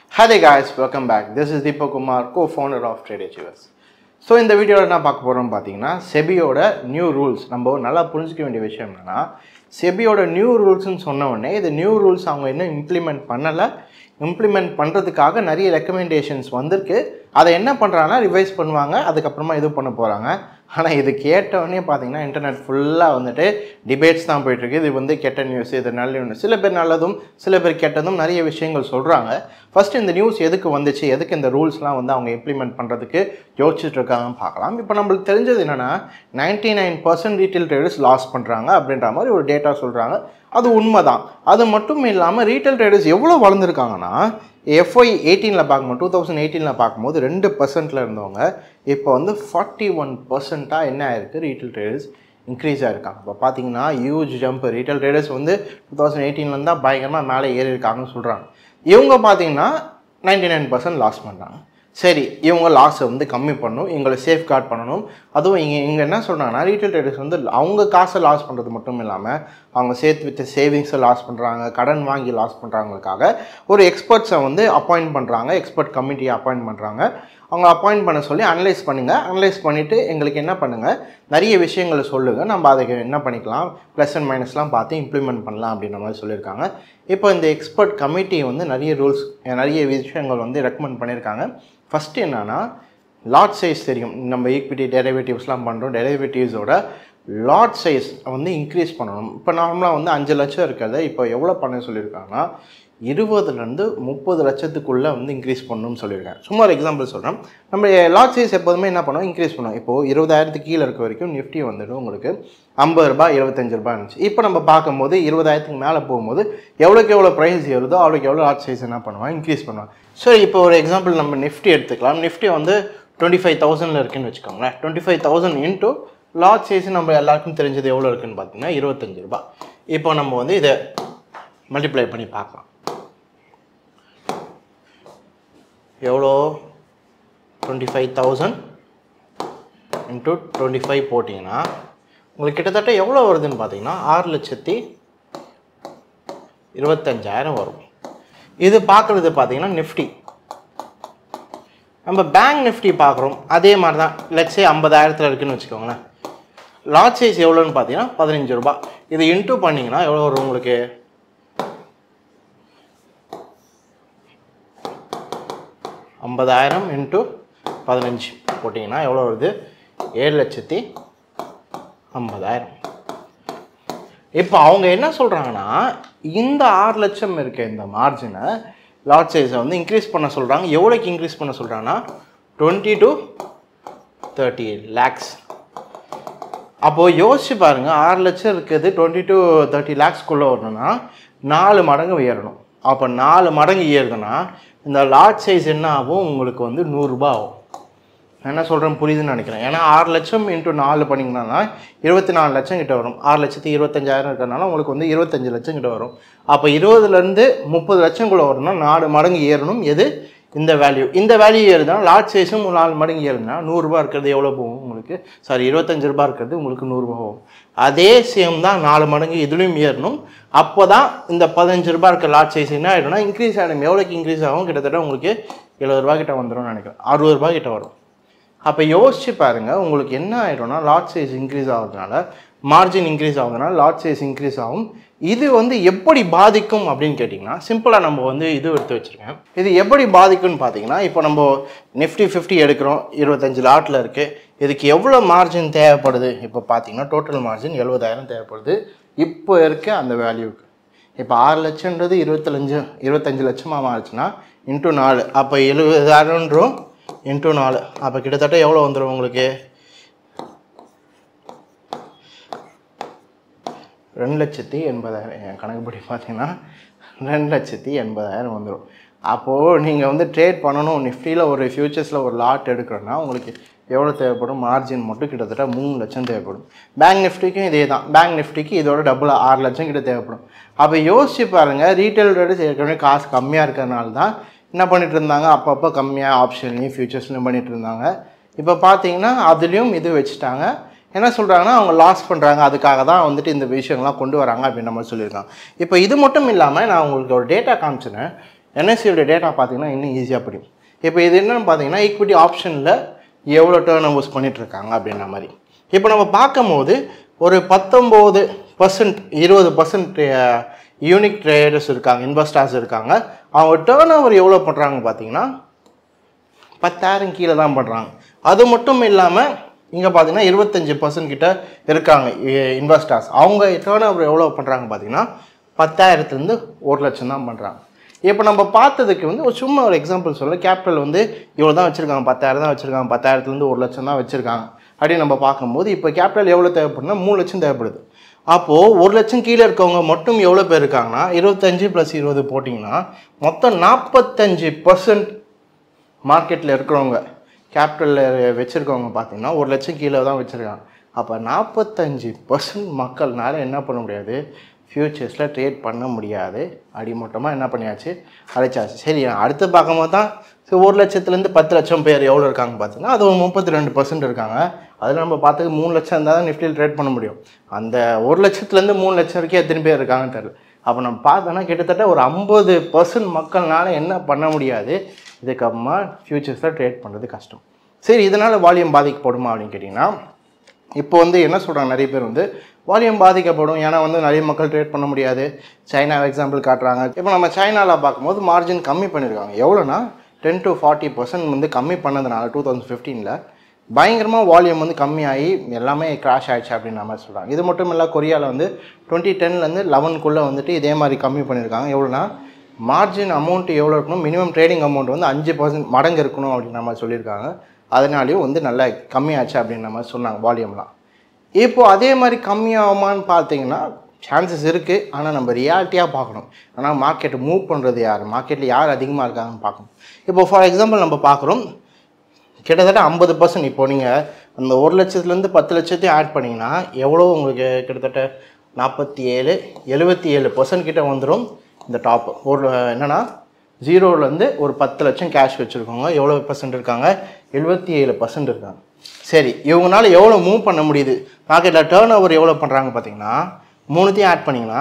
Hi there guys, welcome back. This is Deepak Kumar, co-founder of Trade Achievers. So இந்த வீடியோவில் என்ன பார்க்க போகிறோம் பார்த்தீங்கன்னா செபியோட நியூ ரூல்ஸ் நம்ம நல்லா புரிஞ்சிக்க வேண்டிய விஷயம் என்னென்னா செபியோட நியூ ரூல்ஸ்னு சொன்ன உடனே இது நியூ ரூல்ஸ் அவங்க இன்னும் இம்ப்ளிமெண்ட் பண்ணலை இம்ப்ளிமெண்ட் பண்ணுறதுக்காக நிறைய ரெக்கமெண்டேஷன்ஸ் வந்திருக்கு அதை என்ன பண்ணுறாங்கன்னா ரிவைஸ் பண்ணுவாங்க அதுக்கப்புறமா இது பண்ண போகிறாங்க ஆனால் இது கேட்டவொடனே பார்த்தீங்கன்னா இன்டர்நெட் ஃபுல்லாக வந்துட்டு டிபேட்ஸ் தான் போயிட்டுருக்கு இது வந்து கெட்ட நியூஸ் இது நல்ல நியூஸ் சில பேர் நல்லதும் சில பேர் கெட்டதும் நிறைய விஷயங்கள் சொல்கிறாங்க ஃபஸ்ட்டு இந்த நியூஸ் எதுக்கு வந்துச்சு எதுக்கு இந்த ரூல்ஸ்லாம் வந்து அவங்க இம்ப்ளிமெண்ட் பண்ணுறதுக்கு யோசிச்சுட்டு இருக்காங்கன்னு பார்க்கலாம் இப்போ நம்மளுக்கு தெரிஞ்சது என்னென்னா ninety nine percent retail traders loss பண்ணுறாங்க அப்படின்ற மாதிரி ஒரு டேட்டா சொல்கிறாங்க அது உண்மை தான் அது மட்டும் இல்லாமல் ரீட்டைல் ட்ரேடர்ஸ் எவ்வளோ வளர்ந்துருக்காங்கன்னா எஃப்ஒய் எயிட்டீனில் பார்க்கும்போது டூ தௌசண்ட் எயிட்டீனில் பார்க்கும்போது ரெண்டு பர்சன்ட்டில் இருந்தவங்க இப்போ வந்து ஃபார்ட்டி ஒன் பர்சண்ட்டாக என்ன ஆயிருக்கு ரீட்டைல் ட்ரேடர்ஸ் இன்க்ரீஸ் ஆகிருக்காங்க இப்போ பார்த்தீங்கன்னா ஹியூஜ் ஜம்ப் ரீட்டைல் ட்ரேடர்ஸ் வந்து டூ தௌசண்ட் எயிட்டீன்லேருந்து தான் பயங்கரமாக மேலே ஏறி இருக்காங்கன்னு சொல்கிறாங்க இவங்க பார்த்தீங்கன்னா நைன்டி நைன் பர்சன்ட் லாஸ் பண்ணுறாங்க சரி இவங்க லாஸை வந்து கம்மி பண்ணணும் எங்களை சேஃப் கார்ட் பண்ணணும் அதுவும் இங்கே இங்கே என்ன சொல்கிறாங்கன்னா ரீட்டைல் ட்ரேடர்ஸ் வந்து அவங்க காசை லாஸ் பண்ணுறது மட்டும் இல்லாமல் அவங்க சேர்த்து வச்ச சேவிங்ஸை லாஸ் பண்ணுறாங்க கடன் வாங்கி லாஸ் பண்ணுறாங்களுக்காக ஒரு எக்ஸ்பர்ட்ஸை வந்து அப்பாயிண்ட் பண்ணுறாங்க எக்ஸ்பர்ட் கமிட்டியை அப்பாயிண்ட் பண்ணுறாங்க அவங்க அப்பாயிண்ட் பண்ண சொல்லி அனலைஸ் பண்ணுங்கள் அனலைஸ் பண்ணிவிட்டு எங்களுக்கு என்ன பண்ணுங்கள் நிறைய விஷயங்களை சொல்லுங்கள் நம்ம அதுக்கு என்ன பண்ணிக்கலாம் ப்ளஸ் அண்ட் மைனஸ்லாம் பார்த்து இம்ப்ளிமெண்ட் பண்ணலாம் அப்படின்ற மாதிரி சொல்லியிருக்காங்க இப்போ இந்த எக்ஸ்பர்ட் கமிட்டி வந்து நிறைய ரூல்ஸ் நிறைய விஷயங்கள் வந்து ரெக்கமெண்ட் பண்ணியிருக்காங்க ஃபஸ்ட்டு என்னென்னா லாட் சைஸ் தெரியும் நம்ம ஈக்விட்டி டெரிவேட்டிவ்ஸ்லாம் பண்ணுறோம் டெரிவேட்டிவ்ஸோட லாட் சைஸ் வந்து இன்க்ரீஸ் பண்ணணும் இப்போ நார்மலாக வந்து அஞ்சு லட்சம் இருக்கிறத இப்போ எவ்வளோ பண்ண சொல்லியிருக்காங்கன்னா இருபதுலேருந்து முப்பது லட்சத்துக்குள்ளே வந்து இன்க்ரீஸ் பண்ணணும்னு சொல்லியிருக்கேன் சும்மா ஒரு எக்ஸாம்பிள் சொல்கிறேன் நம்ம லாட் சைஸ் எப்போதுமே என்ன பண்ணுவோம் இன்க்ரீஸ் பண்ணுவோம் இப்போது இருபதாயிரத்துக்கு கீழே இருக்க வரைக்கும் நிஃப்டி வந்துடும் உங்களுக்கு ஐம்பது ரூபாய் இருபத்தஞ்சு ரூபாய் இருந்துச்சு இப்போ நம்ம பார்க்கும்போது இருபதாயிரத்துக்கு மேலே போகும்போது எவ்வளோக்கு எவ்வளோ ப்ரைஸ் ஏறுதோ அவ்வளோக்கு எவ்வளோ லாட் சைஸ் என்ன பண்ணுவான் இன்க்ரீஸ் பண்ணுவான் ஸோ இப்போ ஒரு எக்ஸாம்பிள் நம்ம நிஃப்டி எடுத்துக்கலாம் நிஃப்டி வந்து டுவெண்ட்டி ஃபைவ் தௌசண்டில் இருக்குன்னு வச்சுக்கோங்களேன் twenty five thousand into lot size நம்ம எல்லாருக்கும் தெரிஞ்சது எவ்வளோ இருக்குன்னு பார்த்தீங்கன்னா இருபத்தஞ்சு ரூபாய் இப்போ நம்ம வந்து இதை மல்டிப்ளை பண்ணி பார்க்கலாம் எவ்வளோ twenty five thousand into twenty five போட்டிங்கன்னா உங்களுக்கு கிட்டத்தட்ட எவ்வளோ வருதுன்னு பார்த்தீங்கன்னா ஆறு லட்சத்தி இருபத்தஞ்சாயிரம் வரும் இது பார்க்குறது பார்த்தீங்கன்னா நிஃப்டி நம்ம பேங்க் நிஃப்டி பார்க்குறோம் அதே மாதிரி தான் லட்சே ஐம்பதாயிரத்தில் இருக்குன்னு வச்சுக்கோங்களேன் லாட் சைஸ் எவ்வளோன்னு பார்த்தீங்கன்னா பதினஞ்சு ரூபாய் இது இன்ட்டு பண்ணிங்கன்னா எவ்வளோ வரும் உங்களுக்கு ஐம்பதாயிரம் இன்ட்டு பதினஞ்சு போட்டிங்கன்னா எவ்வளோ வருது ஏழு லட்சத்தி ஐம்பதாயிரம் இப்போ அவங்க என்ன சொல்கிறாங்கன்னா இந்த ஆறு லட்சம் இருக்க இந்த மார்ஜினை லாட் சைஸை வந்து இன்க்ரீஸ் பண்ண சொல்கிறாங்க எவ்வளோக்கு இன்க்ரீஸ் பண்ண சொல்கிறாங்கன்னா டுவெண்ட்டி டு தேர்ட்டி லேக்ஸ் அப்போது யோசிச்சு பாருங்கள் ஆறு லட்சம் இருக்குது டுவெண்ட்டி டு தேர்ட்டி லேக்ஸ்க்குள்ளே வரணும்னா நாலு மடங்கு உயரணும் அப்போ நாலு மடங்கு ஏறுதுன்னா இந்த லாட் சைஸ் என்ன ஆகும் உங்களுக்கு வந்து நூறுரூபா ஆகும் நான் என்ன சொல்கிறேன் புரியுதுன்னு நினைக்கிறேன் ஏன்னா ஆறு லட்சம் இன்ட்டு நாலு பண்ணிங்கன்னா இருபத்தி நாலு லட்சம் கிட்ட வரும் ஆறு லட்சத்தி இருபத்தஞ்சாயிரம் இருக்கிறதுனால உங்களுக்கு வந்து இருபத்தஞ்சு லட்சம் கிட்ட வரும் அப்போ இருபதுலேருந்து முப்பது லட்சம்குள்ளே வரணும்னா நாலு மடங்கு ஏறணும் எது இந்த வேல்யூ இந்த வேல்யூ ஏறுதுன்னா லாட் சைஸும் நாலு மடங்கு ஏறுதுன்னா நூறுரூபா இருக்கிறது எவ்வளோ போகும் உங்களுக்கு சாரி இருபத்தஞ்சு ரூபா இருக்கிறது உங்களுக்கு நூறுரூபா போகும் அதே சேம் தான் நாலு மடங்கு இதுலேயும் ஏறணும் அப்போ தான் இந்த பதினஞ்சு ரூபா இருக்க லாட் சைஸ் என்ன ஆகிடும்னா இன்க்ரீஸ் ஆகிடும் எவ்வளோக்கு இன்க்ரீஸ் ஆகும் கிட்டத்தட்ட உங்களுக்கு எழுபது ரூபா கிட்ட வந்துடும் நினைக்கிறேன் அறுபது ரூபா கிட்ட வரும் அப்போ யோசிச்சு பாருங்கள் உங்களுக்கு என்ன ஆகிடும்னா லாட் சைஸ் இன்க்ரீஸ் ஆகுறதுனால மார்ஜின் இன்க்ரீஸ் ஆகுதுனால லாட் சைஸ் இன்க்ரீஸ் ஆகும் இது வந்து எப்படி பாதிக்கும் அப்படின்னு கேட்டிங்கன்னா சிம்பிளாக நம்ம வந்து இது எடுத்து வச்சுருக்கேன் இது எப்படி பாதிக்கும்னு பார்த்தீங்கன்னா இப்போ நம்ம நிஃப்டி ஃபிஃப்டி எடுக்கிறோம் இருபத்தஞ்சு லாட்டில் இருக்குது இதுக்கு எவ்வளோ மார்ஜின் தேவைப்படுது இப்போ பார்த்தீங்கன்னா டோட்டல் மார்ஜின் எழுபதாயிரம் தேவைப்படுது இப்போ இருக்க அந்த வேல்யூக்கு இப்போ ஆறு லட்சன்றது இருபத்தஞ்சு இருபத்தஞ்சு லட்சமாக மாறுச்சுன்னா இன்ட்டு நாலு அப்போ எழுபதாயிரம்ன்றோம் இன்ட்டு நாலு அப்போ கிட்டத்தட்ட எவ்வளோ வந்துடும் உங்களுக்கு ரெண்டு லட்சத்தி எண்பதாயிரம் என் கணக்குப்படி பார்த்தீங்கன்னா ரெண்டு லட்சத்தி எண்பதாயிரம் வந்துடும் அப்போது நீங்கள் வந்து ட்ரேட் பண்ணணும் நிஃப்டியில் ஒரு ஃபியூச்சர்ஸில் ஒரு லாட் எடுக்கிறோன்னா உங்களுக்கு எவ்வளோ தேவைப்படும் மார்ஜின் மட்டும் கிட்டத்தட்ட மூணு லட்சம் தேவைப்படும் பேங்க் நிஃப்டிக்கும் இதே தான் பேங்க் நிஃப்டிக்கு இதோட டபுள் ஆறு லட்சம் கிட்ட தேவைப்படும் அப்போ யோசிச்சு பாருங்கள் ரீட்டைல் ரேட்டு ஏற்கனவே காசு கம்மியாக இருக்கிறனால தான் என்ன பண்ணிட்டு இருந்தாங்க அப்பப்போ கம்மியாக ஆப்ஷன்லையும் ஃபியூச்சர்ஸ்லையும் பண்ணிட்டு இருந்தாங்க இப்போ பார்த்தீங்கன்னா அதுலேயும் இது வச்சுட்டாங்க என்ன சொல்கிறாங்கன்னா அவங்க லாஸ் பண்ணுறாங்க அதுக்காக தான் வந்துட்டு இந்த விஷயங்கள்லாம் கொண்டு வராங்க அப்படின்ற மாதிரி சொல்லியிருக்காங்க இப்போ இது மட்டும் இல்லாமல் நான் உங்களுக்கு ஒரு டேட்டா காமிச்சினேன் என்எஸ்சியோட டேட்டா பார்த்தீங்கன்னா இன்னும் ஈஸியாக புரியும் இப்போ இது என்னன்னு பார்த்தீங்கன்னா ஈக்விட்டி ஆப்ஷனில் எவ்வளோ டேர்ன் ஓவர்ஸ் பண்ணிகிட்ருக்காங்க அப்படின்ற மாதிரி இப்போ நம்ம பார்க்கும்போது ஒரு பத்தொம்போது பர்சன்ட் இருபது பர்சன்ட் யூனிக் ட்ரேடர்ஸ் இருக்காங்க இன்வெஸ்டர்ஸ் இருக்காங்க அவங்க டேர்ன் ஓவர் எவ்வளோ பண்ணுறாங்க பார்த்தீங்கன்னா பத்தாயிரம் கீழே தான் பண்ணுறாங்க அது மட்டும் இல்லாமல் இங்கே பார்த்தீங்கன்னா இருபத்தஞ்சி பர்சன்ட் கிட்ட இருக்காங்க இன்வெஸ்டர்ஸ் அவங்க டேர்ன் ஓவர் எவ்வளோ பண்ணுறாங்க பார்த்தீங்கன்னா பத்தாயிரத்துலேருந்து ஒரு லட்சம் தான் பண்ணுறாங்க இப்போ நம்ம பார்த்ததுக்கு வந்து ஒரு சும்மா ஒரு எக்ஸாம்பிள் சொல்ல கேபிட்டல் வந்து இவ்வளோ தான் வச்சுருக்காங்க பத்தாயிரம் தான் வச்சுருக்காங்க பத்தாயிரத்துலேருந்து ஒரு லட்சம் தான் வச்சுருக்காங்க அப்படின்னு நம்ம பார்க்கும்போது இப்போ கேபிட்டல் எவ்வளோ தேவைப்படுதுன்னா மூணு லட்சம் தேவைப்படுது அப்போது ஒரு லட்சம் கீழே இருக்கவங்க மட்டும் எவ்வளோ பேர் இருக்காங்கன்னா இருபத்தஞ்சு ப்ளஸ் இருபது போட்டிங்கன்னா மொத்தம் நாற்பத்தஞ்சு பர்சன்ட் மார்க்கெட்டில் இருக்கிறவங்க கேபிட்டலில் வச்சுருக்கவங்க பார்த்தீங்கன்னா ஒரு லட்சம் கீழே தான் வச்சுருக்காங்க அப்போ நாற்பத்தஞ்சு பர்சன்ட் மக்கள்னால என்ன பண்ண முடியாது ஃப்யூச்சர்ஸில் ட்ரேட் பண்ண முடியாது அடிமட்டமாக என்ன பண்ணியாச்சு அழைச்சாச்சு சரி அடுத்து பார்க்கும்போது தான் ஸோ ஒரு லட்சத்துலேருந்து பத்து லட்சம் பேர் எவ்வளோ இருக்காங்க பார்த்தீங்கன்னா அது ஒரு முப்பத்தி ரெண்டு பர்சன்ட் இருக்காங்க அதில் நம்ம பார்த்துக்கு மூணு லட்சம் இருந்தால் தான் நிஃப்டியில் ட்ரேட் பண்ண முடியும் அந்த ஒரு லட்சத்துலேருந்து மூணு லட்சம் வரைக்கும் எத்தனை பேர் இருக்காங்கன்னு தெரியல அப்போ நம்ம பார்த்தோன்னா கிட்டத்தட்ட ஒரு ஐம்பது பர்சன்ட் மக்கள்னால என்ன பண்ண முடியாது இதுக்கப்புறமா ஃப்யூச்சர்ஸில் ட்ரேட் பண்ணுறது கஷ்டம் சரி இதனால் வால்யூம் பாதிக்கப்படுமா அப்படின்னு கேட்டிங்கன்னா இப்போ வந்து என்ன சொல்கிறாங்க நிறைய பேர் வந்து வால்யூம் பாதிக்கப்படும் ஏன்னா வந்து நிறைய மக்கள் ட்ரேட் பண்ண முடியாது சைனா எக்ஸாம்பிள் காட்டுறாங்க இப்போ நம்ம சைனாவில் பார்க்கும்போது மார்ஜின் கம்மி பண்ணியிருக்காங்க எவ்வளோனா டென் டு ஃபார்ட்டி பர்சன்ட் வந்து கம்மி பண்ணதுனால டூ தௌசண்ட் ஃபிஃப்டீனில் பயங்கரமாக வால்யூம் வந்து கம்மியாகி எல்லாமே கிராஷ் ஆயிடுச்சு அப்படின்ற மாதிரி சொல்கிறாங்க இது மட்டும் இல்லை கொரியாவில் வந்து டுவெண்ட்டி டென்லேருந்து லெவனுக்குள்ளே வந்துட்டு இதே மாதிரி கம்மி பண்ணியிருக்காங்க எவ்வளோனா மார்ஜின் அமௌண்ட் எவ்வளோ இருக்கணும் மினிமம் ட்ரேடிங் அமௌண்ட் வந்து அஞ்சு பர்சன்ட் மடங்கு இருக்கணும் அப்படின்ற மாதிரி சொல்லியிருக்காங்க அதனாலேயும் வந்து நல்லா கம்மியாச்சு அப்படின்ற மாதிரி சொன்னாங்க வால்யூம்லாம் இப்போது அதே மாதிரி கம்மியாகுமான்னு பார்த்தீங்கன்னா சான்சஸ் இருக்குது ஆனால் நம்ம ரியாலிட்டியாக பார்க்கணும் ஆனால் மார்க்கெட்டை மூவ் பண்ணுறது யார் மார்க்கெட்டில் யார் அதிகமாக இருக்காங்கன்னு பார்க்கணும் இப்போ ஃபார் எக்ஸாம்பிள் நம்ம பார்க்குறோம் கிட்டத்தட்ட ஐம்பது பர்சன்ட் இப்போ நீங்கள் அந்த ஒரு லட்சத்துலேருந்து பத்து லட்சத்தையும் ஆட் பண்ணிங்கன்னா எவ்வளோ உங்களுக்கு கிட்டத்தட்ட நாற்பத்தி ஏழு எழுபத்தி ஏழு பர்சன்ட் கிட்ட வந்துடும் இந்த டாப் ஒரு என்னென்னா ஜீரோலேருந்து ஒரு பத்து லட்சம் கேஷ் வச்சுருக்கோங்க எவ்வளோ பர்சன்ட் இருக்காங்க எழுபத்தி ஏழு பர்சன்ட் இருக்காங்க சரி இவங்களால எவ்வளோ மூவ் பண்ண முடியுது மார்க்கெட்டில் டேர்ன் ஓவர் எவ்வளோ பண்ணுறாங்க பார்த்தீங்கன்னா மூணுத்தையும் ஆட் பண்ணிங்கன்னா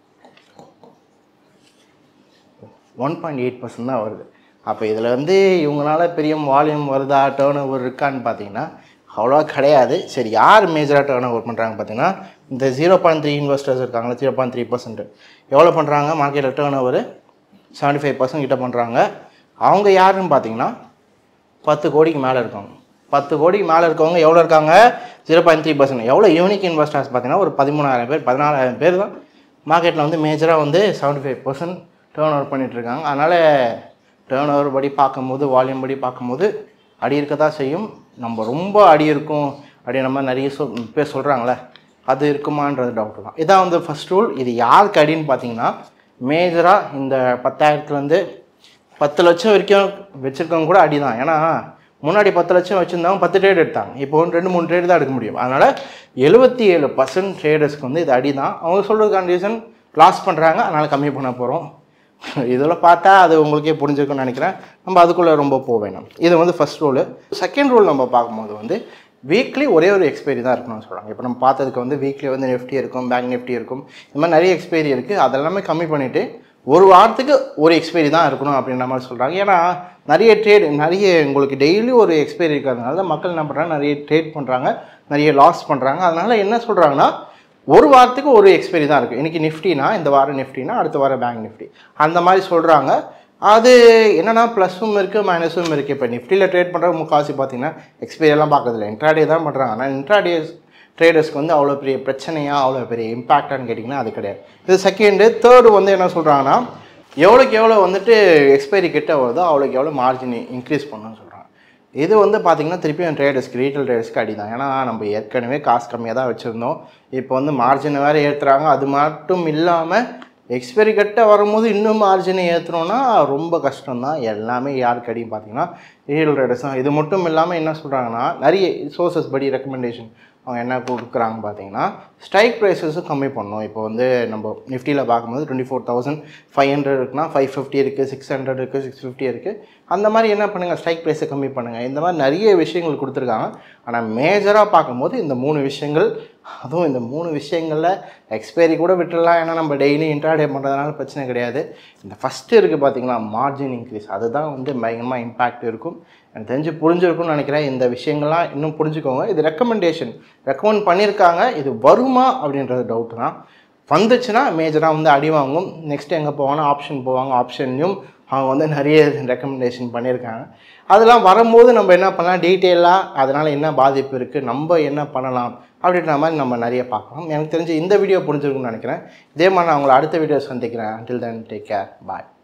ஒன் பாயிண்ட் எயிட் பர்சன்ட் தான் வருது அப்போ இதில் வந்து இவங்களால பெரிய வால்யூம் வருதா டேர்ன் ஓவர் இருக்கான்னு பார்த்தீங்கன்னா அவ்வளோவா கிடையாது சரி யார் மேஜராக டேர்ன் ஓவர் பண்ணுறாங்க பார்த்தீங்கன்னா இந்த ஜீரோ பாயிண்ட் த்ரீ இன்வெஸ்டர்ஸ் இருக்காங்களா ஜீரோ பாயிண்ட் த்ரீ பர்சன்ட் எவ்வளோ பண்ணுறாங்க மார்க்கெட்டில் turn over seventy five percent கிட்ட பண்ணுறாங்க அவங்க யாருன்னு பார்த்தீங்கன்னா பத்து கோடிக்கு மேலே இருக்காங்க பத்து கோடிக்கு மேலே இருக்கவங்க எவ்வளோ இருக்காங்க ஜீரோ பாயிண்ட் த்ரீ பர்சன்ட் எவ்வளோ யூனிக் இன்வெஸ்டர்ஸ் பார்த்தீங்கன்னா ஒரு பதிமூணாயிரம் பேர் பதினாலாயிரம் பேர் தான் மார்க்கெட்டில் வந்து மேஜராக வந்து seventy five percent turn over பண்ணிகிட்ருக்காங்க அதனால் டேர்ன் ஓவர் படி பார்க்கும்போது வால்யூம் படி பார்க்கும்போது அடி இருக்க தான் செய்யும் நம்ம ரொம்ப அடி இருக்கும் அப்படின்ற மாதிரி நிறைய சொல் பேர் சொல்கிறாங்களே அது இருக்குமான்றது டவுட் தான் இதான் வந்து ஃபஸ்ட் ரூல் இது யாருக்கு அடின்னு பார்த்தீங்கன்னா மேஜராக இந்த பத்தாயிரத்துலேருந்து பத்து லட்சம் வரைக்கும் வச்சுருக்கவங்க கூட அடி தான் ஏன்னா முன்னாடி பத்து லட்சம் வச்சுருந்தவங்க பத்து ட்ரேட் எடுத்தாங்க இப்போ வந்து ரெண்டு மூணு ட்ரேட் தான் எடுக்க முடியும் அதனால் எழுபத்தி ஏழு பர்சன்ட் ட்ரேடர்ஸ்க்கு வந்து இது அடி தான் அவங்க சொல்கிறதுக்கான ரீசன் லாஸ் பண்ணுறாங்க அதனால் கம்மி பண்ண போகிறோம் இதில் பார்த்தா அது உங்களுக்கே புரிஞ்சிருக்கும்னு நினைக்கிறேன் நம்ம அதுக்குள்ளே ரொம்ப போக வேணும் இது வந்து ஃபஸ்ட் ரூலு செகண்ட் ரூல் நம்ம பார்க்கும்போது வந்து வீக்லி ஒரே ஒரு எக்ஸ்பைரி தான் இருக்கணும்னு சொல்கிறாங்க இப்போ நம்ம பார்த்ததுக்கு வந்து வீக்லி வந்து நிஃப்டி இருக்கும் பேங்க் நிஃப்டி இருக்கும் இந்த மாதிரி நிறைய எக்ஸ்பைரி இருக்குது அதெல்லாமே கம்மி பண்ணிவிட்டு ஒரு வாரத்துக்கு ஒரு எக்ஸ்பைரி தான் இருக்கணும் அப்படின்ற மாதிரி சொல்கிறாங்க ஏன்னா நிறைய ட்ரேட் நிறைய உங்களுக்கு டெய்லி ஒரு எக்ஸ்பைரி இருக்கிறதுனால தான் மக்கள் என்ன பண்ணுறாங்க நிறைய ட்ரேட் பண்ணுறாங்க நிறைய லாஸ் பண்ணுறாங்க அதனால் என்ன சொல்கிறாங்கன்னா ஒரு வாரத்துக்கு ஒரு எக்ஸ்பைரி தான் இருக்குது இன்றைக்கி நிஃப்டினா இந்த வாரம் நிஃப்டினா அடுத்த வாரம் பேங்க் நிஃப்டி அந்த மாதிரி சொல்கிறாங்க அது என்னென்னா ப்ளஸும் இருக்குது மைனஸும் இருக்குது இப்போ நிஃப்டியில் ட்ரேட் பண்ணுற முக்கால்வாசி பார்த்தீங்கன்னா எக்ஸ்பைரி எல்லாம் பார்க்கறதில்ல இன்ட்ராடே தான் பண்ணுறாங்க ஆனால் இன்ட்ராடே ட்ரேடர்ஸ்க்கு வந்து அவ்வளோ பெரிய பிரச்சனையாக அவ்வளோ பெரிய இம்பாக்டான்னு கேட்டிங்கன்னா அது கிடையாது இது செகண்டு தேர்டு வந்து என்ன சொல்கிறாங்கன்னா எவ்வளோக்கு எவ்வளோ வந்துட்டு எக்ஸ்பைரி கிட்ட வருதோ அவ்வளோக்கு எவ்வளோ மார்ஜின் இன்க்ரீஸ் பண்ணணும்னு சொல்கிறாங்க இது வந்து பார்த்திங்கன்னா திருப்பியும் ட்ரேடர்ஸ்க்கு ரீட்டைல் ட்ரேடர்ஸ்க்கு அடி தான் ஏன்னா நம்ம ஏற்கனவே காசு கம்மியாக தான் வச்சுருந்தோம் இப்போ வந்து மார்ஜினை வேறு ஏற்றுறாங்க அது மட்டும் இல்லாமல் எக்ஸ்பைரி கட்ட வரும்போது இன்னும் மார்ஜினை ஏற்றுறோன்னா ரொம்ப கஷ்டம் தான் எல்லாமே யாருக்கு அடியும் பார்த்தீங்கன்னா ரீட்டைல் ட்ரேடர்ஸ் தான் இது மட்டும் இல்லாமல் என்ன சொல்கிறாங்கன்னா நிறைய சோர்சஸ் படி ரெக்கமெண்டேஷன் அவங்க என்ன கொடுக்குறாங்க பார்த்தீங்கன்னா ஸ்ட்ரைக் ப்ரைஸஸும் கம்மி பண்ணணும் இப்போ வந்து நம்ம நிஃப்டியில் பார்க்கும்போது twenty four thousand five hundred இருக்குன்னா ஃபைவ் ஃபிஃப்டி இருக்குது சிக்ஸ் ஹண்ட்ரட் இருக்குது சிக்ஸ் ஃபிஃப்டி இருக்குது அந்த மாதிரி என்ன பண்ணுங்கள் ஸ்ட்ரைக் ப்ரைஸை கம்மி பண்ணுங்கள் இந்த மாதிரி நிறைய விஷயங்கள் கொடுத்துருக்காங்க ஆனால் மேஜராக பார்க்கும்போது இந்த மூணு விஷயங்கள் அதுவும் இந்த மூணு விஷயங்களில் எக்ஸ்பைரி கூட விட்டுடலாம் ஏன்னா நம்ம டெய்லி இன்ட்ராடே பண்ணுறதுனால பிரச்சனை கிடையாது இந்த ஃபஸ்ட்டு இருக்குது பார்த்தீங்களா மார்ஜின் இன்க்ரீஸ் அதுதான் வந்து பயங்கரமாக இம்பாக்ட் இருக்கும் எனக்கு தெரிஞ்சு புரிஞ்சிருக்கும்னு நினைக்கிறேன் இந்த விஷயங்கள்லாம் இன்னும் புரிஞ்சுக்கோங்க இது ரெக்கமெண்டேஷன் ரெக்கமெண்ட் பண்ணியிருக்காங்க இது வருமா அப்படின்றது டவுட் தான் வந்துச்சுன்னா மேஜராக வந்து அடி வாங்கும் நெக்ஸ்ட் எங்கே போவாங்கன்னா ஆப்ஷன் போவாங்க ஆப்ஷன்லையும் அவங்க வந்து நிறைய ரெக்கமெண்டேஷன் பண்ணியிருக்காங்க அதெல்லாம் வரும்போது நம்ம என்ன பண்ணலாம் டீட்டெயிலாக அதனால் என்ன பாதிப்பு இருக்குது நம்ம என்ன பண்ணலாம் அப்படின்ற மாதிரி நம்ம நிறைய பார்க்கலாம் எனக்கு தெரிஞ்சு இந்த வீடியோ புரிஞ்சிருக்கும்னு நினைக்கிறேன் இதே மாதிரி நான் உங்களை அடுத்த வீடியோ சந்திக்கிறேன் until then டேக் கேர் பாய்